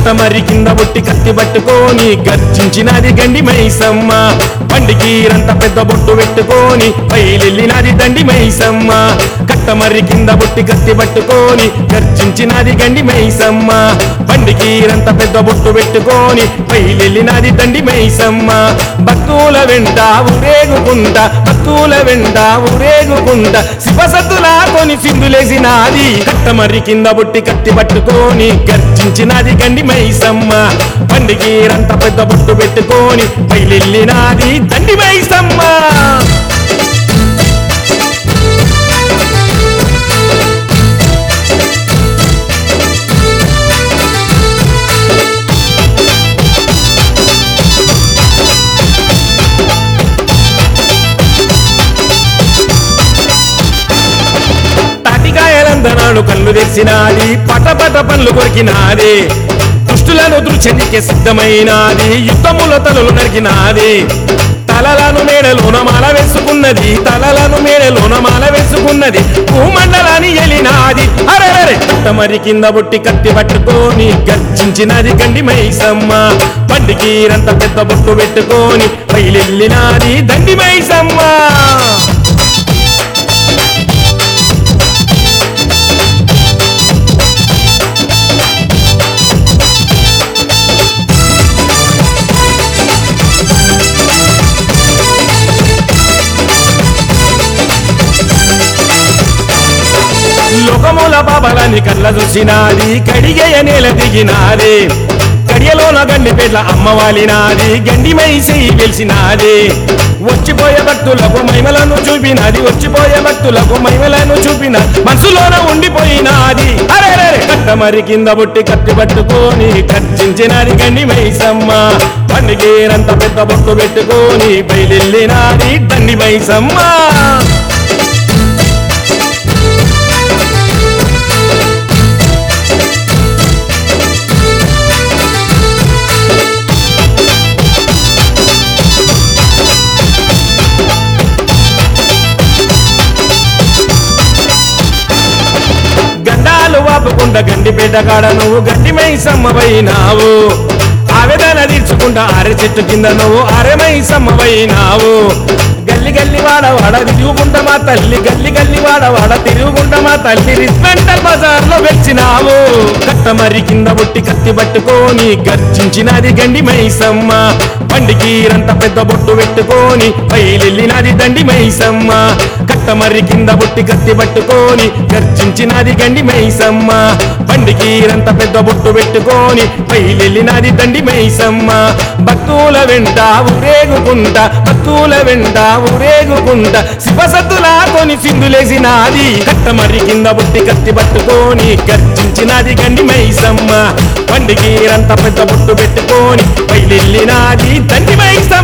కట్టమరి కింద బొట్టి కత్తి పట్టుకొని గర్జించినది గండి మైసమ్మ పండికీరంత పెద్ద బొట్టు పెట్టుకొని పైలెళ్ళినది దండి మైసమ్మ కట్టమర్రి కింద బొట్టి కత్తి పట్టుకొని గర్జించినది గండి మైసమ్మ పండికీరంత పెద్ద బొట్టు పెట్టుకొని పైలెళ్ళినది దండి మైసమ్మ భక్తుల వెంట ఊరేగుకుంటా భక్తుల వెంట ఊరేగుకుంటా శివసత్తులా కొని సింధులేసినాది కట్టమర్రి కింద బొట్టి కత్తి పట్టుకొని గర్జించినది గండి మైసమ్మ పండికీరంత పెద్ద బొట్టు పెట్టుకొని పైలెళ్ళినాది దండి మైసమ్మ తాటికాయలందనాడు కళ్ళు తెరిచినాది పటపట పళ్ళు కొరికినాది దుష్టులను దృశ్యనికి సిద్ధమైనాది యుద్ధముల తలలు నరికినాది తలలను మేడలోన మాల వేసుకున్నది తలలను మేడలోన మాల వేసుకున్నది భూమండలాన్ని ఎలినాది అరెరే కట్టమరి కింద బొట్టి కత్తి పట్టుకొని గర్జించినది గండి మైసమ్మ పండికీరంత పెద్ద బొట్టు పెట్టుకొని పైలెళ్ళినాది దండి మైసమ్మ లోకముల బాబలని కళ్ళ చూసినాది కడిగేయ నేల దిగినాది కడియలోన గండి పేట్ల అమ్మవాలినాది గండి మైసి వెలిసినాది వచ్చిపోయే భక్తులకు మహిమలను చూపినది వచ్చిపోయే భక్తులకు మహిమలను చూపిన మనసులోన ఉండిపోయినాది అరే కట్టమరి కింద బొట్టి కత్తి పట్టుకొని కర్చించినది గండి మైసమ్మ పండుగేనంత పెద్ద బొట్టు పెట్టుకొని బయలునాది దండి మైసమ్మ గండాలు వాపుకుంటా గండి కాడ నువ్వు గండి మైసమ్మవైనావు ఆవేదన తీర్చుకుంటా అరె చెట్టు కింద నువ్వు అరె మైసమ్మవైనావు గల్లి గల్లి వాడ వాడ తిరుగుకుంటా మా తల్లి గల్లి గల్లి వాడ వాడ తిరుగుకుంటా మా తల్లి రిస్మెంటల్ బజార్ లో వెచ్చినావు కట్టమరి కింద బొట్టి కత్తి పట్టుకొని గర్జించినది గండి మైసమ్మ పండికీరంత పెద్ద బొట్టు పెట్టుకొని పైలెళ్ళినది దండి మైసమ్మ కట్టమర్రి కింద బొట్టి కత్తి పట్టుకొని గర్జించినది గండి మైసమ్మ పండికీరంత పెద్ద బొట్టు పెట్టుకొని పైలెళ్ళినది దండి మైసమ్మ భక్తుల వెంట ఊరేగుకుంటా భక్తుల వెంట ఊరేగుకుంటా శివసత్తులా కొని సింధులేసినాది కట్టమర్రి కింద బొట్టి కత్తి పట్టుకొని గర్జించినది గండి మైసమ్మ పండికీరంత పెద్ద బొట్టు పెట్టుకొని పైలెళ్ళినాది దండి మైసమ్మ